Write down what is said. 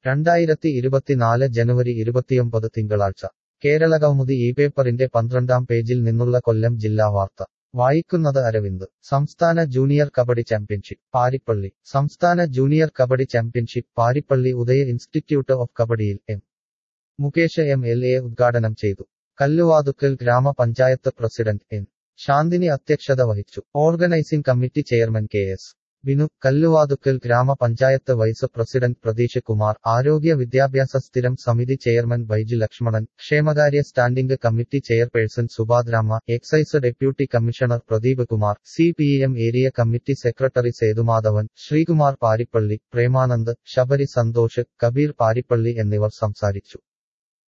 രണ്ടായിരത്തി ഇരുപത്തിനാല് ജനുവരി ഇരുപത്തിയൊമ്പത് തിങ്കളാഴ്ച കേരളകൗമുദി ഈ പേപ്പറിന്റെ പന്ത്രണ്ടാം പേജിൽ നിന്നുള്ള കൊല്ലം ജില്ലാ വാർത്ത വായിക്കുന്നത് അരവിന്ദ് സംസ്ഥാന ജൂനിയർ കബഡി ചാമ്പ്യൻഷിപ്പ് പാരിപ്പള്ളി സംസ്ഥാന junior kabaddi championship Paripally Udaya institute of കബഡിയിൽ M Mukesh M L A ഉദ്ഘാടനം ചെയ്തു കല്ലുവാതുക്കൽ ഗ്രാമപഞ്ചായത്ത് പ്രസിഡന്റ് എൻ ശാന്തിനി അധ്യക്ഷത വഹിച്ചു organising committee chairman K S Binu Kalluvathukkal gramapanchayat vice president Pratheesh Kumar ആരോഗ്യ വിദ്യാഭ്യാസ സ്ഥിരം സമിതി ചെയർമാൻ ബൈജു ലക്ഷ്മണൻ ക്ഷേമകാര്യ standing committee chairperson Subhadramma excise deputy commissioner Pradeep Kumar C P M area committee secretary Sethumadhavan Sreekumar Paripally Premanand Sabari Santhosh Kabeer Paripally എന്നിവർ സംസാരിച്ചു